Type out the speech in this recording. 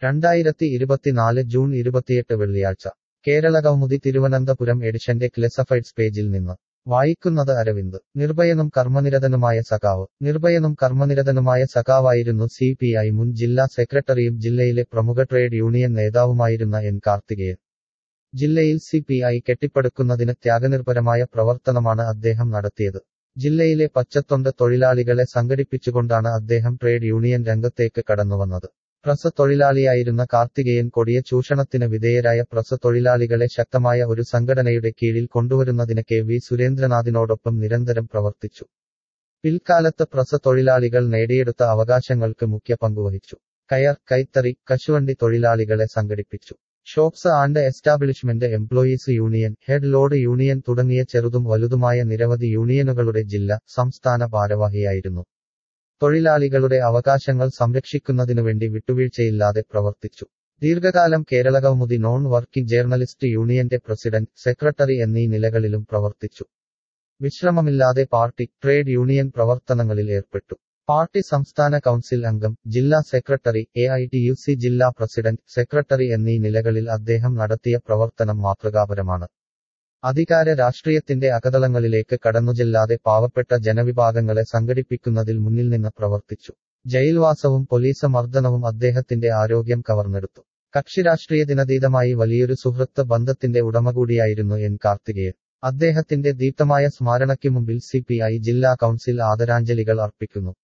രണ്ടായിരത്തി ഇരുപത്തിനാല് ജൂൺ ഇരുപത്തിയെട്ട് വെള്ളിയാഴ്ച കേരള കൗമുദി തിരുവനന്തപുരം എഡിഷന്റെ ക്ലെസഫൈഡ്സ് പേജിൽ നിന്ന് വായിക്കുന്നത് അരവിന്ദ് നിർഭയനും കർമ്മനിരതനുമായ സഖാവ് നിർഭയനും കർമ്മനിരതനുമായ സഖാവായിരുന്നു സി പി ഐ മുൻ ജില്ലാ സെക്രട്ടറിയും ജില്ലയിലെ പ്രമുഖ ട്രേഡ് യൂണിയൻ നേതാവുമായിരുന്ന എൻ കാർത്തികേയൻ ജില്ലയിൽ സി പി ഐ കെട്ടിപ്പടുക്കുന്നതിന് ത്യാഗനിർഭരമായ പ്രവർത്തനമാണ് അദ്ദേഹം നടത്തിയത് ജില്ലയിലെ പച്ചത്തൊണ്ട് തൊഴിലാളികളെ സംഘടിപ്പിച്ചുകൊണ്ടാണ് അദ്ദേഹം ട്രേഡ് യൂണിയൻ രംഗത്തേക്ക് കടന്നുവന്നത് പ്രസ തൊഴിലാളിയായിരുന്ന കാർത്തികേയൻ കൊടിയ ചൂഷണത്തിന് വിധേയരായ പ്രസ തൊഴിലാളികളെ ശക്തമായ ഒരു സംഘടനയുടെ കീഴിൽ കൊണ്ടുവരുന്നതിന് കെ വി സുരേന്ദ്രനാഥിനോടൊപ്പം നിരന്തരം പ്രവർത്തിച്ചു പിൽക്കാലത്ത് പ്രസ തൊഴിലാളികൾ നേടിയെടുത്ത അവകാശങ്ങൾക്ക് മുഖ്യ പങ്കുവഹിച്ചു കയർ കൈത്തറി കശുവണ്ടി തൊഴിലാളികളെ സംഘടിപ്പിച്ചു shops and establishment employees union head load union തുടങ്ങിയ ചെറുതും വലുതുമായ നിരവധി യൂണിയനുകളുടെ ജില്ല സംസ്ഥാന ഭാരവാഹിയായിരുന്നു തൊഴിലാളികളുടെ അവകാശങ്ങൾ സംരക്ഷിക്കുന്നതിനുവേണ്ടി വിട്ടുവീഴ്ചയില്ലാതെ പ്രവർത്തിച്ചു ദീർഘകാലം Kerala Kaumudi non working journalist യൂണിയന്റെ പ്രസിഡന്റ് സെക്രട്ടറി എന്നീ നിലകളിലും പ്രവർത്തിച്ചു വിശ്രമമില്ലാതെ പാർട്ടി ട്രേഡ് യൂണിയൻ പ്രവർത്തനങ്ങളിൽ ഏർപ്പെട്ടു പാർട്ടി സംസ്ഥാന കൗൺസിൽ അംഗം ജില്ലാ secretary A I T U C ജില്ലാ പ്രസിഡന്റ് സെക്രട്ടറി എന്നീ നിലകളിൽ അദ്ദേഹം നടത്തിയ പ്രവർത്തനം മാതൃകാപരമാണ് അധികാര രാഷ്ട്രീയത്തിന്റെ അകതളങ്ങളിലേക്ക് കടന്നുചെല്ലാതെ പാവപ്പെട്ട ജനവിഭാഗങ്ങളെ സംഘടിപ്പിക്കുന്നതിൽ മുന്നിൽ നിന്ന് പ്രവർത്തിച്ചു ജയിൽവാസവും പോലീസ് മർദ്ദനവും അദ്ദേഹത്തിന്റെ ആരോഗ്യം കവർന്നെടുത്തു കക്ഷിരാഷ്ട്രീയത്തിനതീതമായി വലിയൊരു സുഹൃത്ത് ബന്ധത്തിന്റെ ഉടമ കൂടിയായിരുന്നു എൻ കാർത്തികേയൻ അദ്ദേഹത്തിന്റെ ദീപ്തമായ സ്മാരണയ്ക്ക് മുമ്പിൽ സി ജില്ലാ കൗൺസിൽ ആദരാഞ്ജലികൾ അർപ്പിക്കുന്നു